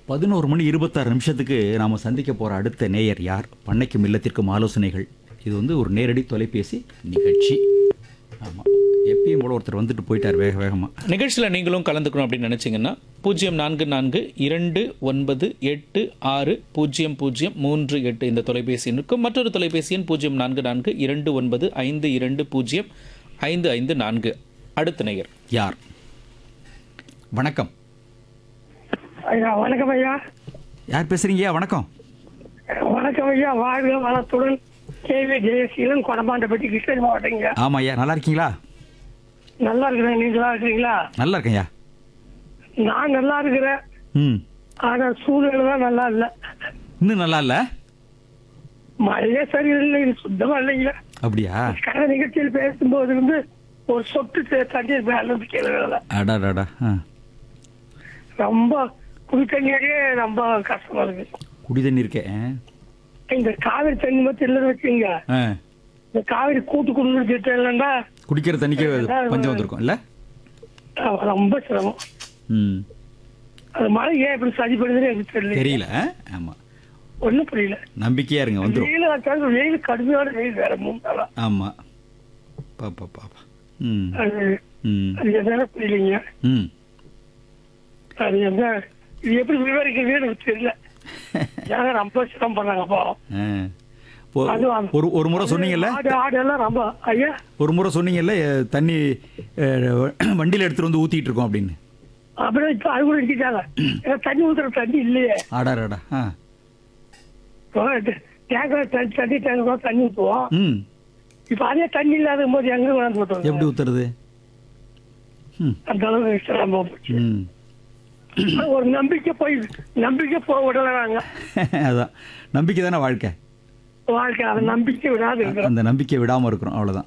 பதினோரு மணி இருபத்தாறு நிமிஷத்துக்கு நாம் சந்திக்க போகிற அடுத்த நேயர் யார் பண்ணைக்கும் இல்லத்திற்கும் ஆலோசனைகள் இது வந்து ஒரு நேரடி தொலைபேசி நிகழ்ச்சி ஆமாம் எப்பயும் போல ஒருத்தர் வந்துட்டு போயிட்டார் வேக வேகமாக நிகழ்ச்சியில் நீங்களும் கலந்துக்கணும் அப்படின்னு நினச்சிங்கன்னா பூஜ்ஜியம் நான்கு நான்கு இரண்டு ஒன்பது எட்டு ஆறு பூஜ்ஜியம் பூஜ்ஜியம் மூன்று எட்டு இந்த தொலைபேசி எண்ணுக்கும் மற்றொரு தொலைபேசி எண் பூஜ்ஜியம் நான்கு நான்கு இரண்டு ஒன்பது ஐந்து இரண்டு பூஜ்ஜியம் ஐந்து ஐந்து நான்கு அடுத்த நேயர் யார் வணக்கம் ஐயா வணக்கம் ஐயா யார் பேசுகிறீங்கய்யா வணக்கம் வணக்கம் ஐயா வாழ்க வளத்துடன் கேவி ஜெயசீலன் கொடமாண்டப்பட்டி கிருஷ்ணகிரி மாவட்டங்க ஆமாம் ஐயா நல்லா இருக்கீங்களா நல்லா இருக்கிறேன் நீங்க நல்லா இருக்கிறீங்களா நல்லா இருக்கேன்யா நான் நல்லா இருக்கிறேன் ம் ஆனா சூழ்நிலை தான் நல்லா இல்ல இன்னும் நல்லா இல்லை மழையே சரியில்லை இது சுத்தமா இல்லைங்க அப்படியா கடந்த நிகழ்ச்சியில் பேசும்போது வந்து ஒரு சொட்டு தே- தண்ணீர் மேல இருந்து கீழே விழல. அடாடாடா ஆ ரொம்ப குடி தண்ணீரே ரொம்ப கஷ்டமா இருக்கு குடி தண்ணி இருக்கே ஆ. இந்த காவிரி தண்ணி மட்டும் இல்லைன்னு வச்சுங்க ஆ இந்த காவிரி கூட்டு குடிநீர் திட்டம் இல்லைன்னா குடிக்கிற தண்ணிக்கே பஞ்சம் வந்திருக்கும் இல்லை அஹ், ரொம்ப சிரமம் ம் அது மழை ஏன் இப்படி சரி பண்ணுதுன்னு எனக்கு தெரியல தெரியல ஆமாம் ஒண்ணும் புரியல நம்பிக்கையாக இருங்க வந்துடும் வெயில் வச்சாலும் வெயில் கடுமையான வெயில் வேற மூணு நாளா ஆமாம் பாப்பா பாப்பா ம் அது ம் அது என்னால புரியலைங்க ம் அது என்ன இது எப்படி விவரிக்கிறதுன்னு எனக்கு தெரியல ஏன்னா ரொம்ப சிரமம் பண்ணாங்கப்பா ஆ. இப்போ அது அந்த- ஒரு ஒரு முறை சொன்னீங்கல்ல ஆடு ஆடு எல்லாம் ரொம்ப ஐயா ஒரு முறை சொன்னீங்கல்ல அஹ், தண்ணி வண்டியில் எடுத்துகிட்டு வந்து ஊற்றிட்டு இருக்கோம் அப்படின்னு அப்புறம் இப்ப அது கூட நிறுத்திட்டாங்க ஏன்னா தண்ணி ஊத்துற தண்ணி இல்லையே ஆடாடாடா ஆ இப்போ டேங்கர் தண்ணி தண்ணி டேங்கர் தண்ணி ஊற்றுவோம் ம் இப்ப அதே தண்ணி இல்லாத போது எங்க வந்து எப்படி ஊற்றுவோம் ஊற்றுறது ம் அந்த அளவுக்கு சிரமம் போச்சு ம் ஒரு நம்பிக்கை போய் நம்பிக்கை போக விடல நாங்க அதான் நம்பிக்கை தானே வாழ்க்கை வாழ்க்கை அதை நம்பிக்கை விடாது இருக்கிறோம் அந்த நம்பிக்கை விடாமல் இருக்கிறோம் அவ்வளோதான்